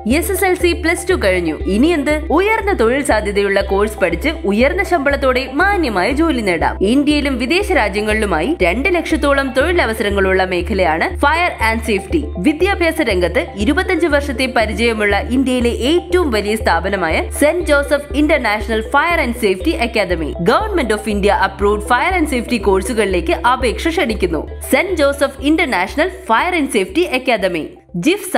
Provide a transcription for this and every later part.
S S L C plus two കഴിഞ്ഞു ഇനി എന്ത് ഉയർന്ന തൊഴിൽ സാധ്യതയുള്ള കോഴ്സ് പഠിച്ച് ഉയർന്ന ശമ്പളത്തോടെ മാന്യമായ ജോലി നേടാം ഇന്ത്യയിലും വിദേശ രാജ്യങ്ങളിലുമായി രണ്ട് ലക്ഷത്തോളം തൊഴിലവസരങ്ങളുള്ള മേഖലയാണ് ഫയർ ആൻഡ് സേഫ്റ്റി വിദ്യാഭ്യാസ രംഗത്ത് ഇരുപത്തഞ്ച് വർഷത്തെ പരിചയമുള്ള ഇന്ത്യയിലെ ഏറ്റവും വലിയ സ്ഥാപനമായ saint Joseph international fire and safety academy government of India approved fire and safety കോഴ്സുകളിലേക്ക് അപേക്ഷ ക്ഷണിക്കുന്നു saint Joseph international fire and safety academy ജിഫ്സ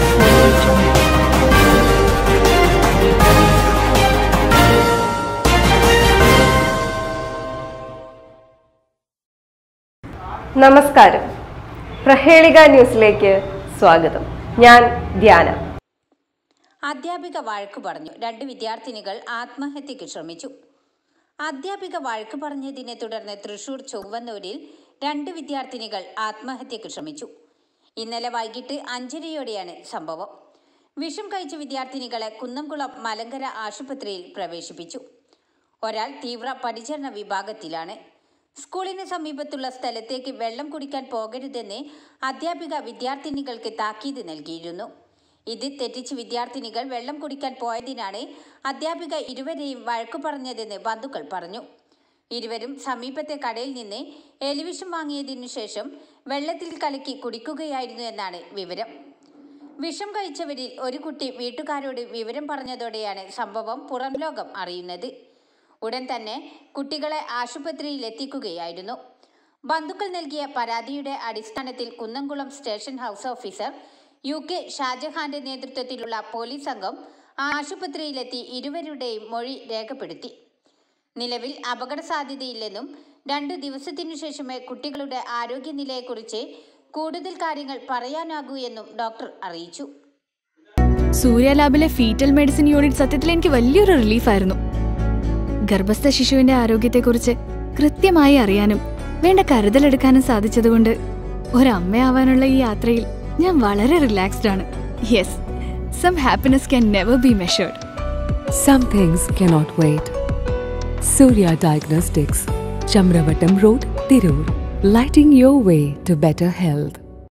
നമസ്കാരം പ്രഹേളിക ന്യൂസിലേക്ക് സ്വാഗതം ഞാൻ ധ്യാന അധ്യാപിക വഴക്ക് പറഞ്ഞു രണ്ട് വിദ്യാർത്ഥിനികൾ ആത്മഹത്യക്ക് ശ്രമിച്ചു അധ്യാപിക വഴക്ക് പറഞ്ഞതിനെ തുടർന്ന് തൃശൂർ ചൊവ്വന്നൂരിൽ രണ്ട് വിദ്യാർത്ഥിനികൾ ആത്മഹത്യക്ക് ശ്രമിച്ചു ഇന്നലെ വൈകിട്ട് അഞ്ചരയോടെയാണ് സംഭവം വിഷം കഴിച്ച വിദ്യാർത്ഥിനികളെ കുന്നംകുളം മലങ്കര ആശുപത്രിയിൽ പ്രവേശിപ്പിച്ചു ഒരാൾ തീവ്ര പരിചരണ വിഭാഗത്തിലാണ് സ്കൂളിന് സമീപത്തുള്ള സ്ഥലത്തേക്ക് വെള്ളം കുടിക്കാൻ പോകരുതെന്ന് അധ്യാപിക വിദ്യാർത്ഥിനികൾക്ക് താക്കീത് നൽകിയിരുന്നു ഇത് തെറ്റിച്ച് വിദ്യാർത്ഥിനികൾ വെള്ളം കുടിക്കാൻ പോയതിനാണ് അധ്യാപിക ഇരുവരെയും വഴക്കു പറഞ്ഞതെന്ന് ബന്ധുക്കൾ പറഞ്ഞു ഇരുവരും സമീപത്തെ കടയിൽ നിന്ന് എലിവിഷം വാങ്ങിയതിനു ശേഷം വെള്ളത്തിൽ കലക്കി കുടിക്കുകയായിരുന്നു എന്നാണ് വിവരം വിഷം കഴിച്ചവരിൽ ഒരു കുട്ടി വീട്ടുകാരോട് വിവരം പറഞ്ഞതോടെയാണ് സംഭവം പുറം ലോകം അറിയുന്നത് ഉടൻ തന്നെ കുട്ടികളെ ആശുപത്രിയിൽ എത്തിക്കുകയായിരുന്നു ബന്ധുക്കൾ നൽകിയ പരാതിയുടെ അടിസ്ഥാനത്തിൽ Kunnamkulam station house officer U K ഷാജഹാന്റെ നേതൃത്വത്തിലുള്ള പോലീസ് സംഘം ആശുപത്രിയിലെത്തി ഇരുവരുടെയും മൊഴി രേഖപ്പെടുത്തി നിലവിൽ അപകട സാധ്യതയില്ലെന്നും രണ്ടു ദിവസത്തിനു ശേഷമേ കുട്ടികളുടെ ആരോഗ്യനിലയെക്കുറിച്ച് കൂടുതൽ കാര്യങ്ങൾ പറയാനാകൂ എന്നും ഡോക്ടർ അറിയിച്ചു സൂര്യ ലാബിലെ ഫീറ്റൽ മെഡിസിൻ യൂണിറ്റ് സത്യത്തിൽ എനിക്ക് വലിയൊരു റിലീഫായിരുന്നു ഗർഭസ്ഥ ശിശുവിന്റെ ആരോഗ്യത്തെക്കുറിച്ച് കൃത്യമായി അറിയാനും വേണ്ട കരുതലെടുക്കാനും സാധിച്ചതുകൊണ്ട് ഒരമ്മയാവാനുള്ള ഈ യാത്രയിൽ ഞാൻ വളരെ റിലാക്സ്ഡ് ആണ് yes some happiness can never be measured Some things cannot wait. Surya Diagnostics, Chamravatam Road, Tirur, lighting your way to better health.